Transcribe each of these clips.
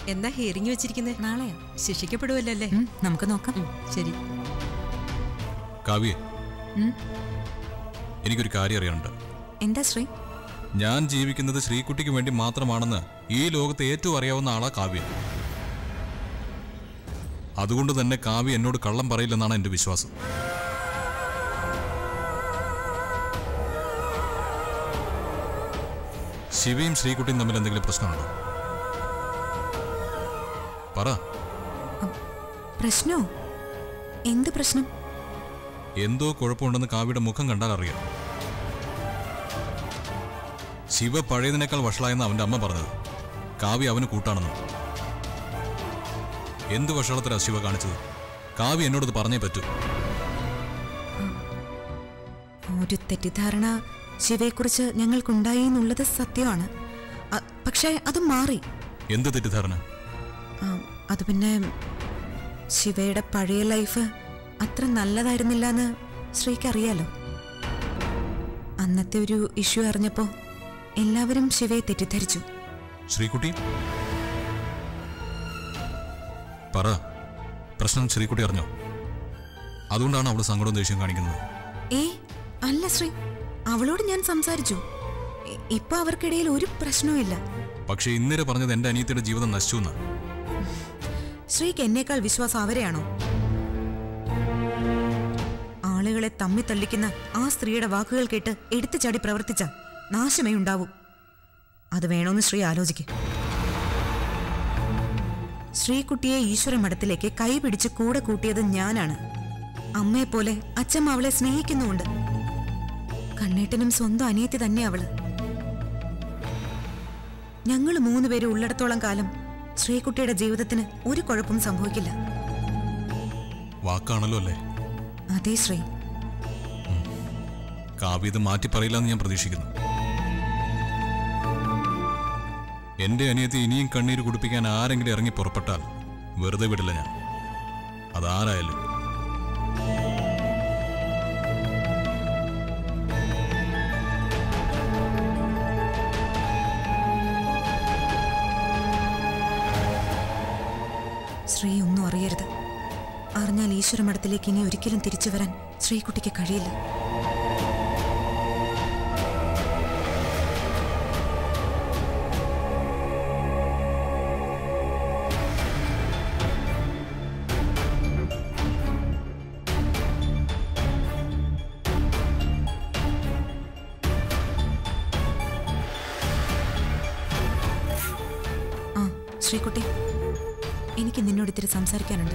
എന്നാ ഹിയറിംഗ് വെച്ചിരിക്കുന്നത് നാളെയാ ശിക്ഷിക്കപ്പെടുമല്ലോ അല്ലേ ഉം, നമുക്ക് നോക്കാം ഉം, ശരി കാവ്യ ഉം. എനിക്കൊരു കാര്യം അറിയാനുണ്ട് എന്താ ശ്രീ ഞാൻ ജീവിക്കുന്നത് ശ്രീകുട്ടിക്ക് വേണ്ടി മാത്രമാണെന്ന് ഈ ലോകത്തെ ഏറ്റവും അറിയാവുന്ന ആളാ കാവ്യ അതുകൊണ്ട് തന്നെ കാവ്യ എന്നോട് കള്ളം പറയില്ലെന്നാണ് എന്റെ വിശ്വാസം ശിവയും ശ്രീകുട്ടിയും തമ്മിൽ എന്തെങ്കിലും പ്രശ്നമുണ്ടോ പറ പ്രശ്നോ എന്ത് പ്രശ്നം എന്തോ കുഴപ്പമുണ്ടെന്ന് കാവ്യയുടെ മുഖം കണ്ടാൽ അറിയാം ശിവ പഴയതിനേക്കാൾ വഷളായെന്ന് അവന്റെ അമ്മ പറഞ്ഞത് കാവ്യ അവന് കൂട്ടാണെന്ന് എന്ത് വഷളത്തിലാ ശിവ കാണിച്ചത് കാവ്യ എന്നോടത് പറഞ്ഞേ പറ്റൂ ഒരു തെറ്റിദ്ധാരണ ശിവയെക്കുറിച്ച് ഞങ്ങൾക്കുണ്ടായി എന്നുള്ളത് സത്യമാണ് അ- പക്ഷേ അത് മാറി എന്ത് തെറ്റിദ്ധാരണ ആ, അത് പിന്നെ ശിവയുടെ പഴയ ലൈഫ് അത്ര നല്ലതായിരുന്നില്ല എന്ന് ശ്രീക്ക് അറിയാലോ അന്നത്തെ ഒരു ഇഷ്യൂ അറിഞ്ഞപ്പോ എല്ലാവരും ശിവയെ തെറ്റിദ്ധരിച്ചു ശ്രീകുട്ടി പറ പ്രശ്നം ശ്രീകുട്ടി അറിഞ്ഞോ അതുകൊണ്ടാണ് അവള് സങ്കടവും ദേഷ്യം കാണിക്കുന്നത് ഏ അല്ല ശ്രീ അവളോട് ഞാൻ സംസാരിച്ചു ഇ- ഇപ്പൊ അവർക്കിടയിൽ ഒരു പ്രശ്നവുമില്ല പക്ഷേ ഇന്നലെ പറഞ്ഞത് എന്റെ അനിയത്തിയുടെ ജീവിതം നശിച്ചു എന്നാ ശ്രീക്ക് എന്നേക്കാൾ വിശ്വാസം അവരെയാണോ ആളുകളെ തമ്മി തള്ളിക്കുന്ന ആ സ്ത്രീയുടെ വാക്കുകൾ കേട്ട് എടുത്തു ചാടി പ്രവർത്തിച്ച നാശമേ ഉണ്ടാവൂ അത് വേണോന്ന് ശ്രീ ആലോചിക്കും ശ്രീകുട്ടിയെ ഈശ്വര മഠത്തിലേക്ക് കൈ പിടിച്ച് കൂടെ കൂട്ടിയത് ഞാനാണ് അമ്മയെപ്പോലെ അച്ഛമ്മ അവളെ സ്നേഹിക്കുന്നുമുണ്ട് കണ്ണേട്ടനും സ്വന്തം അനിയത്തി തന്നെ അവള് ഞങ്ങൾ മൂന്നുപേരും ഉള്ളിടത്തോളം കാലം ശ്രീകുട്ടിയുടെ ജീവിതത്തിന് ഒരു കുഴപ്പം സംഭവിക്കില്ല വാക്കാണല്ലോ അല്ലേ അതേ ശ്രീ കാവ്യ ഇത് മാറ്റി പറയില്ലെന്ന് ഞാൻ പ്രതീക്ഷിക്കുന്നു എന്റെ അനിയത്തി ഇനിയും കണ്ണീര് കുടിപ്പിക്കാൻ ആരെങ്കിലും ഇറങ്ങി പുറപ്പെട്ടാൽ വെറുതെ വിടില്ല ഞാൻ അതാരായാലും ശ്രീ ഒന്നും അറിയരുത് അറിഞ്ഞാൽ ഈശ്വര മഠത്തിലേക്ക് ഇനി ഒരിക്കലും തിരിച്ചു വരാൻ ശ്രീകുട്ടിക്ക് കഴിയില്ല ആ ശ്രീകുട്ടി എനിക്ക് നിന്നോട് ഇത്തിരി സംസാരിക്കാനുണ്ട്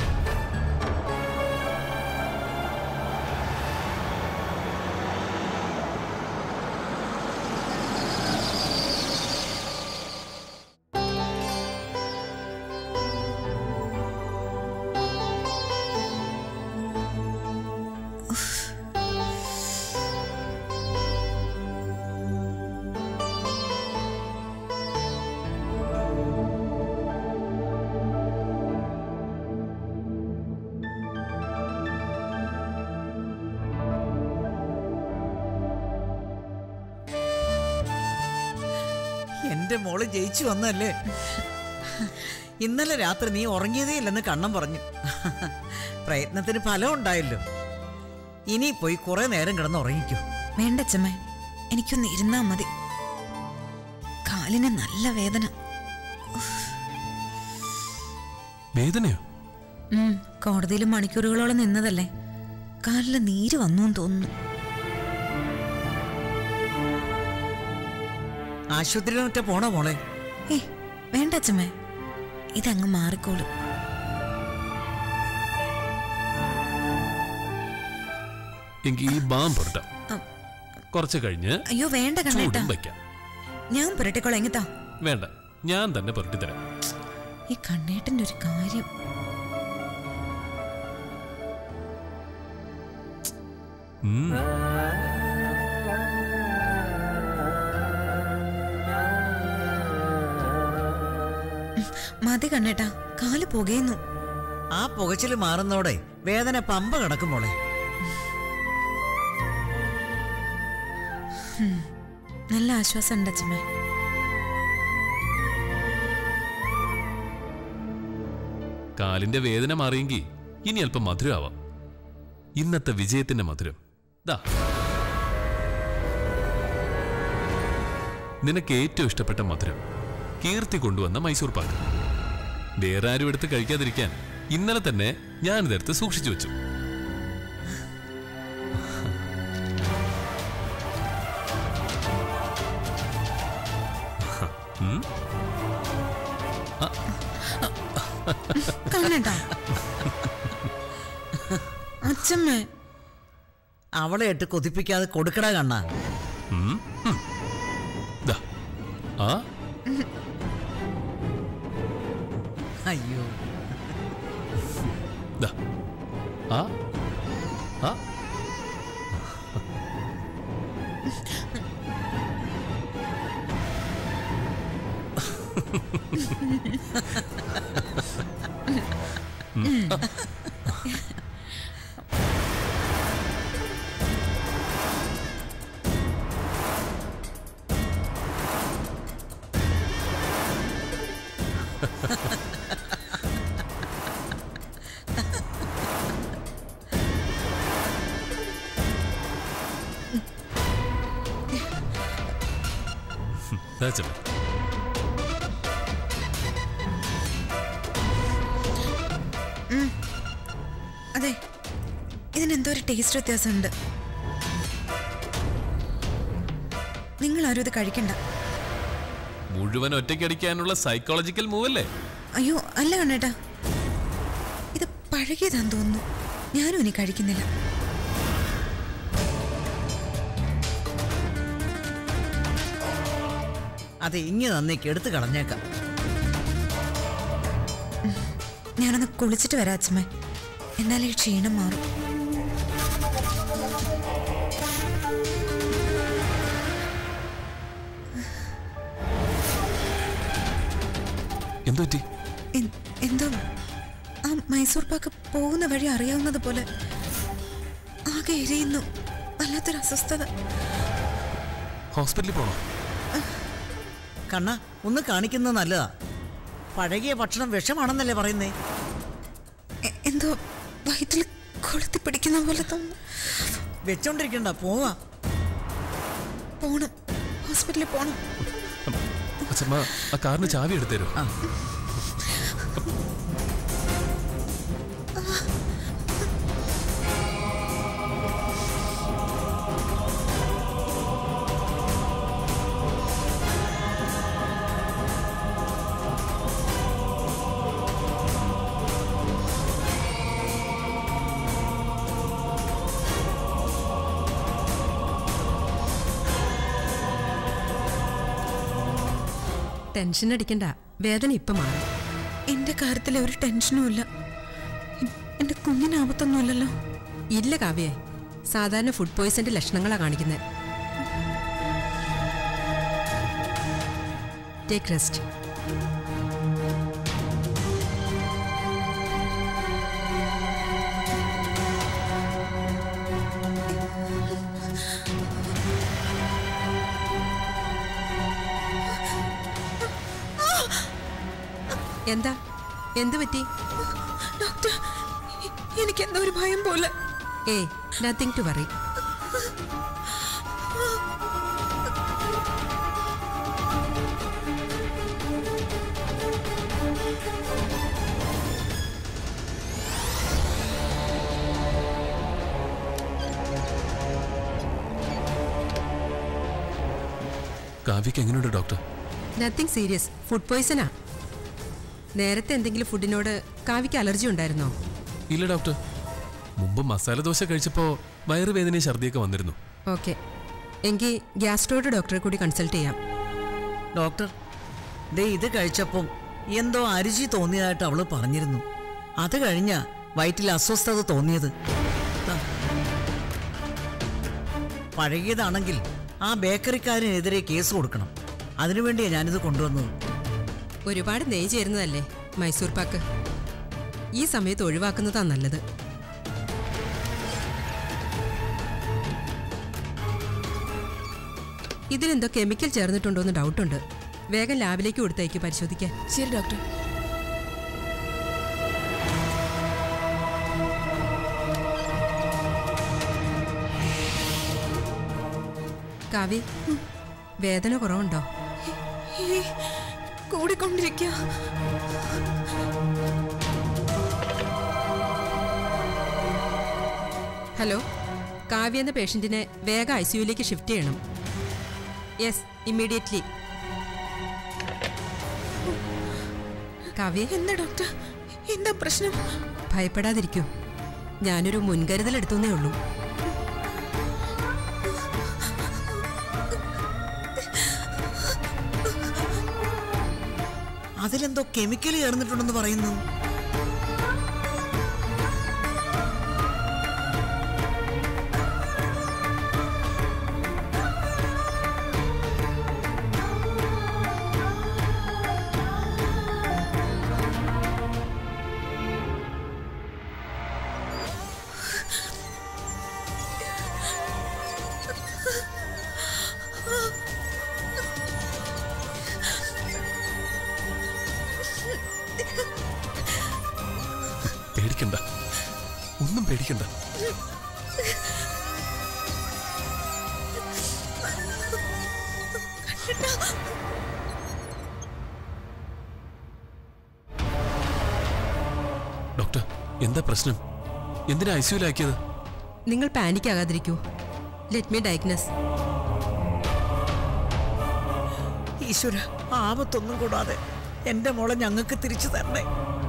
എന്റെ മോള് ജയിച്ചു വന്നല്ലേ ഇന്നലെ രാത്രി നീ ഉറങ്ങിയതേ ഇല്ലെന്ന് കണ്ണം പറഞ്ഞു പ്രയത്നത്തിന് ഫലം ഉണ്ടായല്ലോ ഇനി പോയി കുറെ നേരം കിടന്ന് ഉറങ്ങിക്കോ വേണ്ടച്ചമ്മേ എനിക്കൊന്ന് ഇരുന്നാ മതി കാലിന് നല്ല വേദന വേദനയോ ഉം, കോടതിയിൽ മണിക്കൂറുകളോളം നിന്നതല്ലേ കാലില് നീര് വന്നു തോന്നുന്നു ആശുപത്രിയിലൊറ്റ പോണോ മോളെ ഏ വേണ്ട അച്ഛമ്മേ ഇതങ്ങ് മാറിക്കോളും എങ്കിൽ ഈ ബാം പുരട്ടാം അ- കുറച്ച് കഴിഞ്ഞ് അയ്യോ വേണ്ട കണ്ണേട്ടാ ചൂടും വയ്ക്കാം ഞാൻ പുരട്ടിക്കോളാം എങ്ങത്താ വേണ്ട ഞാൻ തന്നെ പുരട്ടിത്തരാം ഈ കണ്ണേട്ടന്റെ ഒരു കാര്യം ഉം. മതി കണ്ണേട്ടാ കാല് പുകയുന്നു ആ പുകച്ചില് മാറുന്നോടെ വേദന പമ്പ കിടക്കും മോളെ നല്ല ആശ്വാസം ഉണ്ട് അച്ഛമ്മേ കാലിന്റെ വേദന മാറിയെങ്കിൽ ഇനി അല്പം മധുരമാവാം ഇന്നത്തെ വിജയത്തിന്റെ മധുരം ദാ നിനക്ക് ഏറ്റവും ഇഷ്ടപ്പെട്ട മധുരം കീർത്തി കൊണ്ടുവന്ന മൈസൂർ പാക്ക് വേറെ ആരും എടുത്ത് കഴിക്കാതിരിക്കാൻ ഇന്നലെ തന്നെ ഞാനിതെടുത്ത് സൂക്ഷിച്ചു വെച്ചു ഉം? കണ്ണേട്ടാ അച്ഛമ്മേ അവളെ ഇട്ട് കൊതിപ്പിക്കാതെ കൊടുക്കടാ കണ്ണ ഉം? ഉം. ദാ. ആ അയ്യോ ദാ. ആ ആ ദാ ചെല്ലു. അതെ ഇതിനെന്തോ ഒരു ടേസ്റ്റ് വ്യത്യാസമുണ്ട് നിങ്ങൾ ആരും ഇത് കഴിക്കണ്ട മുഴുവൻ ഒറ്റയ്ക്കടിക്കാനുള്ള സൈക്കോളജിക്കൽ മൂവ് അല്ലേ അയ്യോ അല്ല കണ്ണേട്ടാ ഇത് പഴകിയതാന്ന് തോന്നുന്നു ഞാനും ഇനി കഴിക്കുന്നില്ല അതെ ഇങ്ങനെ നന്നേക്ക് എടുത്ത് കളഞ്ഞേക്കാം ഞാനൊന്ന് കുളിച്ചിട്ട് വരാം അച്ഛമ്മേ എന്നാലേ ഈ ക്ഷീണം മാറും എന്തു പറ്റി എൻ- എന്തോ ആ മൈസൂർ പാക്ക് പോകുന്ന വഴി അറിയാവുന്നത് പോലെ ആകെ എരിയുന്നു വല്ലാത്തൊരു അസ്വസ്ഥത ഹോസ്പിറ്റലിൽ പോണോ കണ്ണ ഒന്ന് കാണിക്കുന്നത് നല്ലതാ പഴകിയ ഭക്ഷണം വിഷമാണെന്നല്ലേ പറയുന്നേ എ- എന്തോ വയറ്റിൽ കൊളുത്തി പിടിക്കുന്ന പോലെ തോന്നുന്നു വെച്ചോണ്ടിരിക്കണ്ട പോവാ പോണം ഹോസ്പിറ്റലിൽ പോണം അച്ഛമ്മ ആ കാറിന് ചാവി എടുത്തേരോ ടെൻഷൻ അടിക്കണ്ട വേദന ഇപ്പം മാറും എന്റെ കാര്യത്തിൽ ഒരു ടെൻഷനും ഇല്ല എൻ- എന്റെ കുഞ്ഞിന് ആപത്തൊന്നുമില്ലല്ലോ ഇല്ല കാവ്യേ സാധാരണ ഫുഡ് പോയ്സന്റെ ലക്ഷണങ്ങളാ കാണിക്കുന്നത് ടേക്ക് റെസ്റ്റ് എന്താ എന്തു പറ്റി ഡോക്ടർ എ- എനിക്ക് എന്തോ ഒരു ഭയം പോലെ ഏയ് നത്തിങ് ടു വറി കാവ്യക്ക് എങ്ങനെയുണ്ട് ഡോക്ടർ നത്തിങ് സീരിയസ് ഫുഡ് പോയ്സനാ നേരത്തെ എന്തെങ്കിലും ഫുഡിനോട് കാവിക്ക് അലർജി ഉണ്ടായിരുന്നോ ഇല്ല ഡോക്ടർ മുമ്പ് മസാല ദോശ കഴിച്ചപ്പോ വയറുവേദനയും ഛർദിയൊക്കെ വന്നിരുന്നു ഓക്കെ എങ്കിൽ ഗ്യാസ്ട്രോയുടെ ഡോക്ടറെ കൂടി കൺസൾട്ട് ചെയ്യാം ഡോക്ടർ ദേ ഇത് കഴിച്ചപ്പം എന്തോ അരുചി തോന്നിയതായിട്ട് അവള് പറഞ്ഞിരുന്നു അത് കഴിഞ്ഞ വയറ്റിൽ അസ്വസ്ഥത തോന്നിയത് ദാ. പഴകിയതാണെങ്കിൽ ആ ബേക്കറിക്കാരനെതിരെ കേസ് കൊടുക്കണം അതിനുവേണ്ടിയാണ് ഞാനിത് കൊണ്ടുവന്നത് ഒരുപാട് നെയ്യ് ചേരുന്നതല്ലേ മൈസൂർ പാക്ക് ഈ സമയത്ത് ഒഴിവാക്കുന്നതാ നല്ലത് ഇതിലെന്തോ കെമിക്കൽ ചേർന്നിട്ടുണ്ടോ എന്ന് ഡൗട്ടുണ്ട് വേഗം ലാബിലേക്ക് കൊടുത്തയക്ക് പരിശോധിക്കാൻ ശരി ഡോക്ടർ കാവ്യ വേദന കുറവുണ്ടോ ഏയ്, കൂടിക്കൊണ്ടിരിക്കുക ഹലോ കാവ്യ എന്ന പേഷ്യന്റിനെ വേഗം ഐ സിയുലേക്ക് ഷിഫ്റ്റ് ചെയ്യണം യെസ് ഇമ്മീഡിയറ്റ്ലി കാവ്യ എന്താ ഡോക്ടർ എന്താ പ്രശ്നം ഭയപ്പെടാതിരിക്കൂ ഞാനൊരു മുൻകരുതൽ എടുത്തുന്നേ ഉള്ളൂ അതിലെന്തോ കെമിക്കൽ ചേർന്നിട്ടുണ്ടെന്ന് പറയുന്നു പേടിക്കണ്ട ഒന്നും പേടിക്കണ്ട ഡോക്ടർ എന്താ പ്രശ്നം എന്തിനാ ഐസിയുലാക്കിയത് നിങ്ങൾ പാനിക് ആകാതിരിക്കൂ ലെറ്റ് മീ ഡയഗ്നസ് ഈശ്വര ആപത്തൊന്നും കൂടാതെ എന്റെ മോളെ ഞങ്ങൾക്ക് തിരിച്ചു തരണേ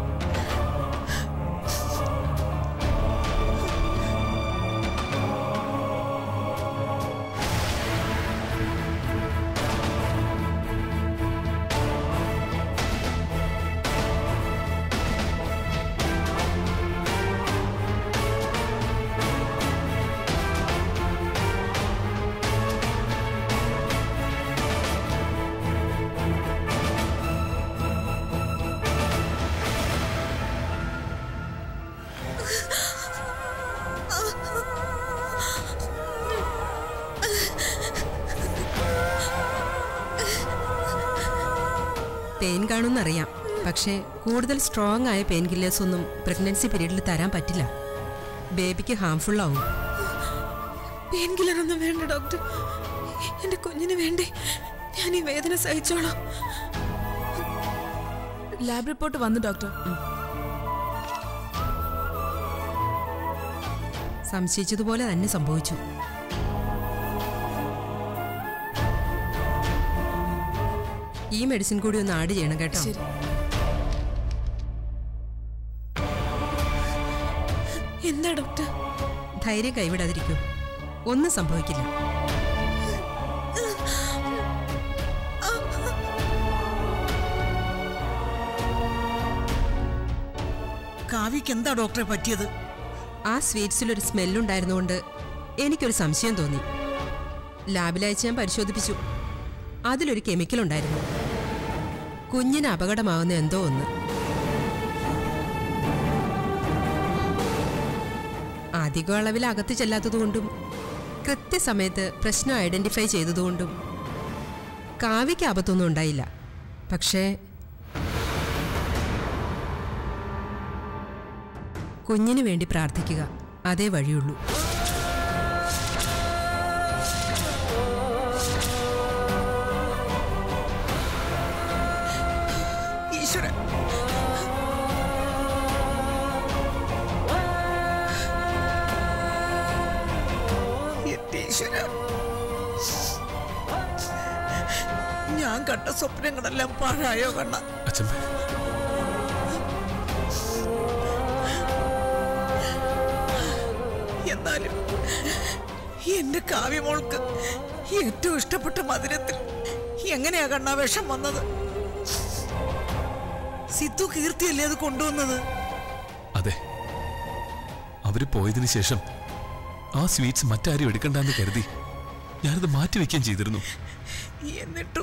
പെയിൻ കാണുമെന്നറിയാം പക്ഷേ കൂടുതൽ സ്ട്രോങ് ആയ പെയിൻ കില്ലേഴ്സ് ഒന്നും പ്രഗ്നൻസി പീരീഡിൽ തരാൻ പറ്റില്ല ബേബിക്ക് ഹാംഫുൾ ആവും പെയിൻ കില്ലർ ഒന്നും വേണ്ട ഡോക്ടർ എന്റെ കുഞ്ഞിന് വേണ്ടി ഞാൻ ഈ വേദന സഹിച്ചോളാം ലാബ് റിപ്പോർട്ട് വന്നു ഡോക്ടർ സംശയിച്ചതുപോലെ തന്നെ സംഭവിച്ചു ഈ മെഡിസിൻ കൂടി ഒന്ന് ആഡ് ചെയ്യണം കേട്ടോ ശരി എന്താ ഡോക്ടർ ധൈര്യം കൈവിടാതിരിക്കൂ ഒന്നും സംഭവിക്കില്ല കാവ്യക്ക് എന്താ ഡോക്ടറെ പറ്റിയത് ആ സ്വീറ്റ്സിലൊരു സ്മെല്ലുണ്ടായിരുന്നുകൊണ്ട് എനിക്കൊരു സംശയം തോന്നി ലാബിലയച്ച് ഞാൻ പരിശോധിപ്പിച്ചു അതിലൊരു കെമിക്കൽ ഉണ്ടായിരുന്നു കുഞ്ഞിന് അപകടമാവുന്ന എന്തോ ഒന്ന് അധിക അളവിൽ അകത്ത് ചെല്ലാത്തതുകൊണ്ടും കൃത്യസമയത്ത് പ്രശ്നം ഐഡന്റിഫൈ ചെയ്തതുകൊണ്ടും കാവ്യയ്ക്ക് ആപത്തൊന്നും ഉണ്ടായില്ല പക്ഷേ കുഞ്ഞിനു വേണ്ടി പ്രാർത്ഥിക്കുക അതേ വഴിയുള്ളൂ ഈശ്വര എന്റെ ഈശ്വര ഞാൻ കണ്ട സ്വപ്നങ്ങളെല്ലാം പാഴായോ കണ്ണ അച്ഛമ്മ എന്നാലും എന്റെ കാവ്യമോൾക്ക് ഏറ്റവും ഇഷ്ടപ്പെട്ട മധുരത്തിൽ എങ്ങനെയാ കണ്ണാ വിഷം വന്നത് സിദ്ധു കീർത്തിയല്ലേ അത് കൊണ്ടുവന്നത് അതെ അവര് പോയതിനു ശേഷം ആ സ്വീറ്റ്സ് മറ്റാരും എടുക്കണ്ടെന്ന് കരുതി ഞാനത് മാറ്റിവെക്കുകയും ചെയ്തിരുന്നു എന്നിട്ടും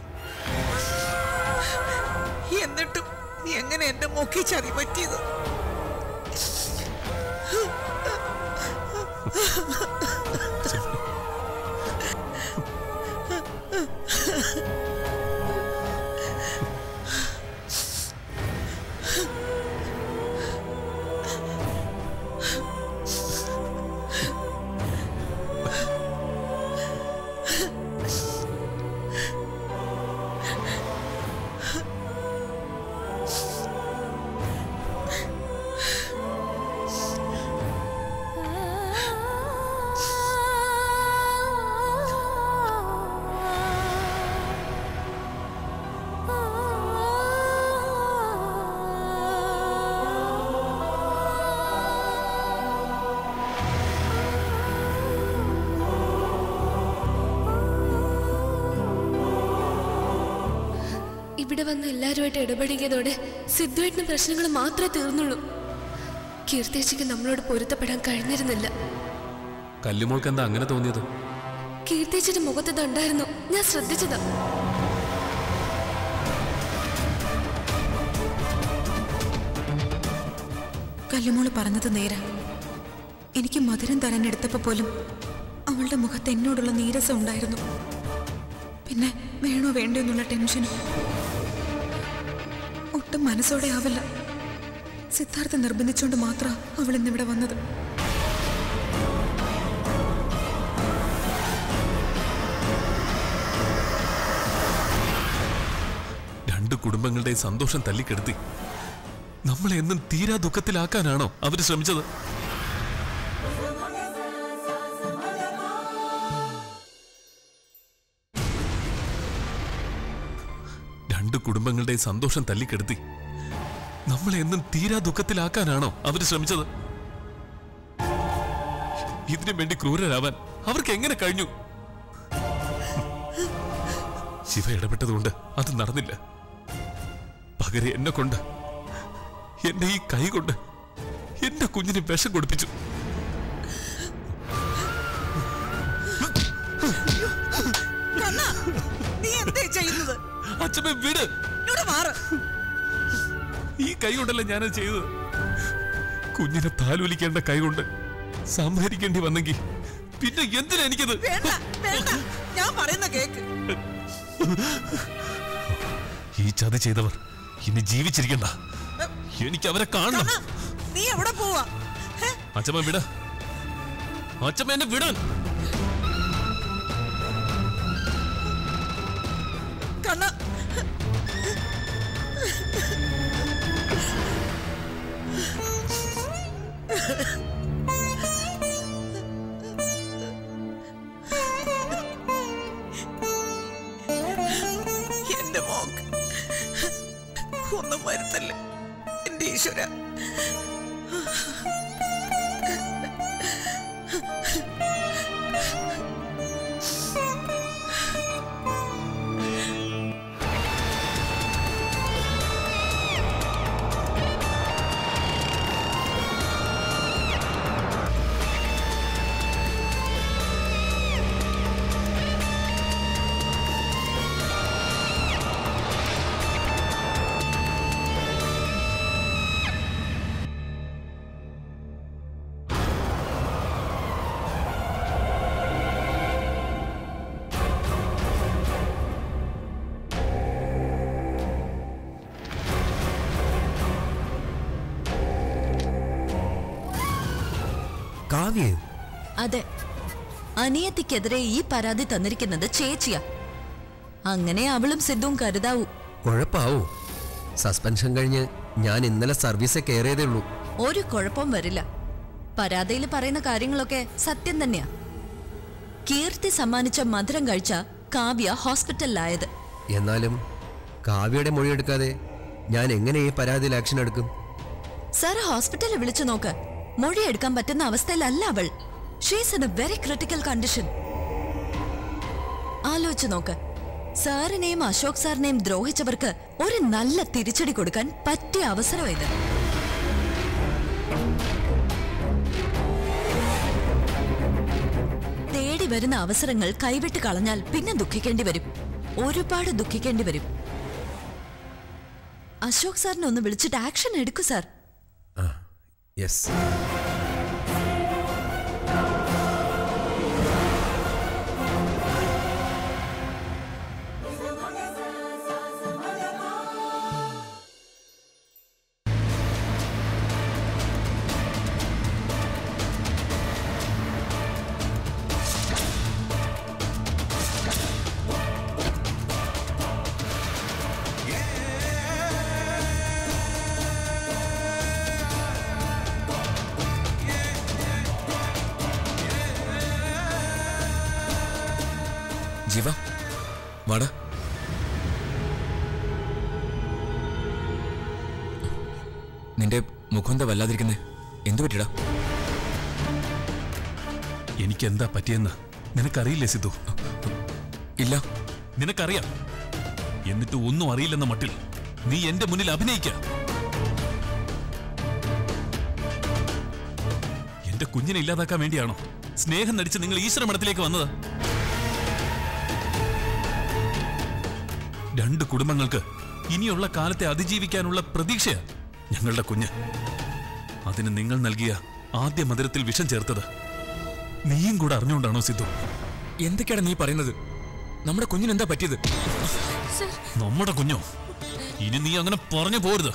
എന്നിട്ടും എങ്ങനെ എന്റെ മോക്കി ചതി പറ്റിയത് ഇവിടെ വന്ന് എല്ലാവരുമായിട്ട് ഇടപെടുകിയതോടെ സിദ്ധുവേട്ടിന് പ്രശ്നങ്ങൾ മാത്രമേ തീർന്നുള്ളൂ കീർത്തേച്ചിക്ക് നമ്മളോട് പൊരുത്തപ്പെടാൻ കഴിഞ്ഞിരുന്നില്ല കല്ലുമോൾക്ക് എന്താ അങ്ങനെ തോന്നിയത് കീർത്തേച്ചിയുടെ മുഖത്ത് ഇതുണ്ടായിരുന്നു ഞാൻ ശ്രദ്ധിച്ചതാ കല്ലുമോള് പറഞ്ഞത് നേരാ എനിക്ക് മധുരം തരാൻ എടുത്തപ്പോ പോലും അവളുടെ മുഖത്ത് എന്നോടുള്ള നീരസം ഉണ്ടായിരുന്നു പിന്നെ വേണോ വേണ്ടോ എന്നുള്ള ടെൻഷനും ഒട്ടും മനസ്സോടെ ആവില്ല സിദ്ധാർത്ഥ നിർബന്ധിച്ചുകൊണ്ട് മാത്രം അവൾ ഇന്നിവിടെ വന്നത് രണ്ട് കുടുംബങ്ങളുടെയും സന്തോഷം തല്ലിക്കെടുത്തി നമ്മളെ എന്നും തീരാ ദുഃഖത്തിലാക്കാനാണോ അവര് ശ്രമിച്ചത് രണ്ട് കുടുംബങ്ങളുടെയും സന്തോഷം തല്ലിക്കെടുത്തി നമ്മളെ എന്നും തീരാ ദുഃഖത്തിലാക്കാനാണോ അവര് ശ്രമിച്ചത് ഇതിനു വേണ്ടി ക്രൂരരാവാൻ അവർക്ക് എങ്ങനെ കഴിഞ്ഞു ശിവ ഇടപെട്ടതുകൊണ്ട് അത് നടന്നില്ല പകരം എന്നെ കൊണ്ട് എന്നെ ഈ കൈ കൊണ്ട് എന്റെ കുഞ്ഞിന് വിഷം കൊടുപ്പിച്ചു കണ്ണാ, നീ എന്തേ ചെയ്യുന്നത് അച്ഛമ്മ വിട് ഇവിടെ മാറ് ഈ കൈ കൊണ്ടല്ല ഞാനത് ചെയ്തത് കുഞ്ഞിനെ താലോലിക്കേണ്ട കൈ കൊണ്ട് സംഹരിക്കേണ്ടി വന്നെങ്കിൽ പിന്നെ എന്തിനാ എനിക്കത് വേണ്ട വേണ്ട ഞാൻ പറയുന്ന കേക്ക് ഈ ചതി ചെയ്തവർ ഇനി ജീവിച്ചിരിക്കണ്ട എനിക്ക് അവരെ കാണണം കണ്ണാ, നീ എവിടെ പോവാ ഹേ, അച്ഛമ്മ വിട അച്ഛമ്മ എന്നെ വിടാൻ കണ്ണാ എന്റെ മോക്ക് ഒന്നും വരുത്തല്ലേ എന്റെ ഈശ്വര കാവ്യയോ അതെ അനിയത്തിക്കെതിരെ ഈ പരാതി തന്നിരിക്കുന്നത് ചേച്ചിയാ അങ്ങനെ അവളും സിദ്ധുവും കരുതാവൂ കുഴപ്പാവോ സസ്പെൻഷൻ കഴിഞ്ഞ് ഞാൻ ഇന്നലെ സർവീസ് കയറിയതേ ഉള്ളൂ ഒരു കുഴപ്പം വരില്ല പരാതിയിൽ പറയുന്ന കാര്യങ്ങളൊക്കെ സത്യം തന്നെയാ കീർത്തി സമ്മാനിച്ച മധുരം കഴിച്ച കാവ്യ ഹോസ്പിറ്റലിലായത് എന്നാലും കാവ്യയുടെ മൊഴിയെടുക്കാതെ ഞാൻ എങ്ങനെ ഈ പരാതിയിൽ ആക്ഷൻ എടുക്കും സാറ് ഹോസ്പിറ്റലിൽ വിളിച്ചു നോക്ക് മൊഴിയെടുക്കാൻ പറ്റുന്ന അവസ്ഥയിലല്ല അവൾ she's in a very critical condition ആലോചിച്ചു നോക്ക് സാറിനെയും അശോക് സാറിനെയും ദ്രോഹിച്ചവർക്ക് ഒരു നല്ല തിരിച്ചടി കൊടുക്കാൻ പറ്റിയ അവസരം ഇത് തേടി വരുന്ന അവസരങ്ങൾ കൈവിട്ട് കളഞ്ഞാൽ പിന്നെ ദുഃഖിക്കേണ്ടി വരും ഒരുപാട് ദുഃഖിക്കേണ്ടി വരും അശോക് സാറിനെ ഒന്ന് വിളിച്ചിട്ട് ആക്ഷൻ എടുക്കൂ സാർ ആ യെസ് ജീവ വാടാ നിന്റെ മുഖം എന്താ വല്ലാതിരിക്കുന്നേ എന്തു പറ്റിടാ എനിക്ക് എന്താ പറ്റിയെന്ന് നിനക്കറിയില്ലേ സിദ്ധു ഇല്ല നിനക്കറിയാം എന്നിട്ട് ഒന്നും അറിയില്ലെന്ന മട്ടിൽ നീ എന്റെ മുന്നിൽ അഭിനയിക്ക എന്റെ കുഞ്ഞിനെ ഇല്ലാതാക്കാൻ വേണ്ടിയാണോ സ്നേഹം നടിച്ച് നിങ്ങൾ ഈശ്വര മഠത്തിലേക്ക് വന്നത് രണ്ട് കുടുംബങ്ങൾക്ക് ഇനിയുള്ള കാലത്തെ അതിജീവിക്കാനുള്ള പ്രതീക്ഷയാ ഞങ്ങളുടെ കുഞ്ഞ് അതിന് നിങ്ങൾ നൽകിയ ആദ്യ മധുരത്തിൽ വിഷം ചേർത്തത് നീയും കൂടെ അറിഞ്ഞുകൊണ്ടാണോ സിദ്ധു എന്തൊക്കെയാണ് നീ പറയുന്നത് നമ്മുടെ കുഞ്ഞിന് എന്താ പറ്റിയത് നമ്മുടെ കുഞ്ഞോ ഇനി നീ അങ്ങനെ പറഞ്ഞു പോരുത്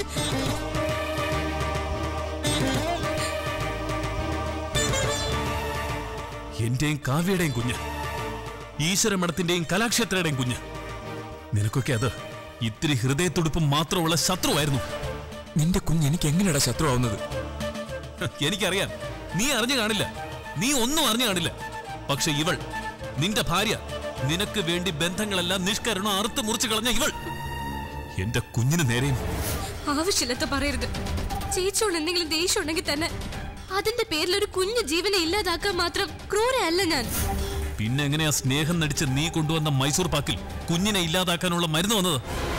എന്റെയും കാവ്യയുടെയും കുഞ്ഞ് ഈശ്വര മഠത്തിന്റെയും കലാക്ഷേത്രയുടെയും കുഞ്ഞ് നിനക്കൊക്കെ അത് ഇത്തിരി ഹൃദയത്തുടുപ്പും മാത്രമുള്ള ശത്രുവായിരുന്നു നിന്റെ കുഞ്ഞ് എനിക്ക് എങ്ങനെയാടാ ശത്രുവാവുന്നത് എനിക്കറിയാം നീ അറിഞ്ഞു കാണില്ല നീ ഒന്നും അറിഞ്ഞു കാണില്ല പക്ഷെ ഇവൾ നിന്റെ ഭാര്യ നിനക്ക് വേണ്ടി ബന്ധങ്ങളെല്ലാം നിഷ്കരണം അറുത്ത് മുറിച്ചു കളഞ്ഞ ഇവൾ എന്റെ കുഞ്ഞിന് നേരെയും ആവശ്യമില്ലാത്ത പറയരുത് ചേച്ചിയോട് എന്തെങ്കിലും ദേഷ്യം ഉണ്ടെങ്കിൽ തന്നെ അതിന്റെ പേരിൽ ഒരു കുഞ്ഞു ജീവനെ ഇല്ലാതാക്കാൻ മാത്രം ക്രൂരയല്ല ഞാൻ പിന്നെ എങ്ങനെയാ സ്നേഹം നടിച്ച് നീ കൊണ്ടുവന്ന മൈസൂർ പാക്കിൽ കുഞ്ഞിനെ ഇല്ലാതാക്കാനുള്ള മരുന്ന് വന്നത്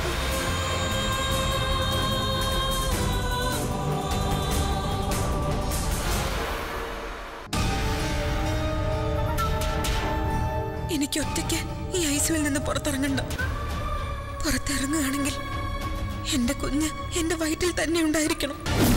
എനിക്ക് ഒറ്റയ്ക്ക് ഈ ഐസിയിൽ നിന്ന് പുറത്തിറങ്ങണ്ട പുറത്തിറങ്ങുകയാണെങ്കിൽ എന്റെ കുഞ്ഞ് എന്റെ വയറ്റിൽ തന്നെ ഉണ്ടായിരിക്കണം